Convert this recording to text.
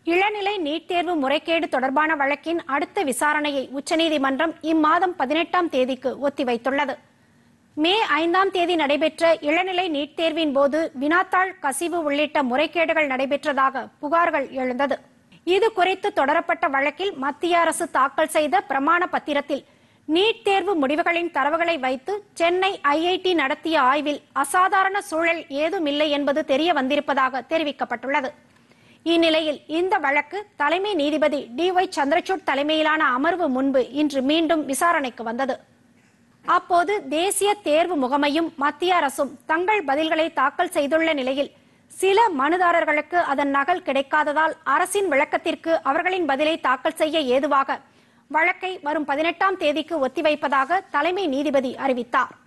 இளநிலை நீட் தேர்வு முறைகேடு தொடர்பான வழக்கின் அடுத்த விசாரணையை உச்சநீதிமன்றம் இம்மாதம் பதினெட்டாம் தேதிக்கு ஒத்திவைத்துள்ளது மே ஐந்தாம் தேதி நடைபெற்ற இளநிலை நீட் தேர்வின் போது வினாத்தாள் கசிவு உள்ளிட்ட முறைகேடுகள் நடைபெற்றதாக புகார்கள் எழுந்தது இது குறித்து தொடரப்பட்ட வழக்கில் மத்திய அரசு தாக்கல் செய்த பிரமாண பத்திரத்தில் நீட் தேர்வு முடிவுகளின் தரவுகளை வைத்து சென்னை ஐஐடி நடத்திய ஆய்வில் அசாதாரண சூழல் ஏதுமில்லை என்பது தெரிய வந்திருப்பதாக தெரிவிக்கப்பட்டுள்ளது இந்நிலையில் இந்த வழக்கு தலைமை நீதிபதி டி ஒய் சந்திரசூட் தலைமையிலான அமர்வு முன்பு இன்று மீண்டும் விசாரணைக்கு வந்தது அப்போது தேசிய தேர்வு முகமையும் மத்திய அரசும் தங்கள் பதில்களை தாக்கல் செய்துள்ள நிலையில் சில மனுதாரர்களுக்கு அதன் நகல் கிடைக்காததால் அரசின் விளக்கத்திற்கு அவர்களின் பதிலை தாக்கல் செய்ய ஏதுவாக வழக்கை வரும் பதினெட்டாம் தேதிக்கு ஒத்திவைப்பதாக தலைமை நீதிபதி அறிவித்தார்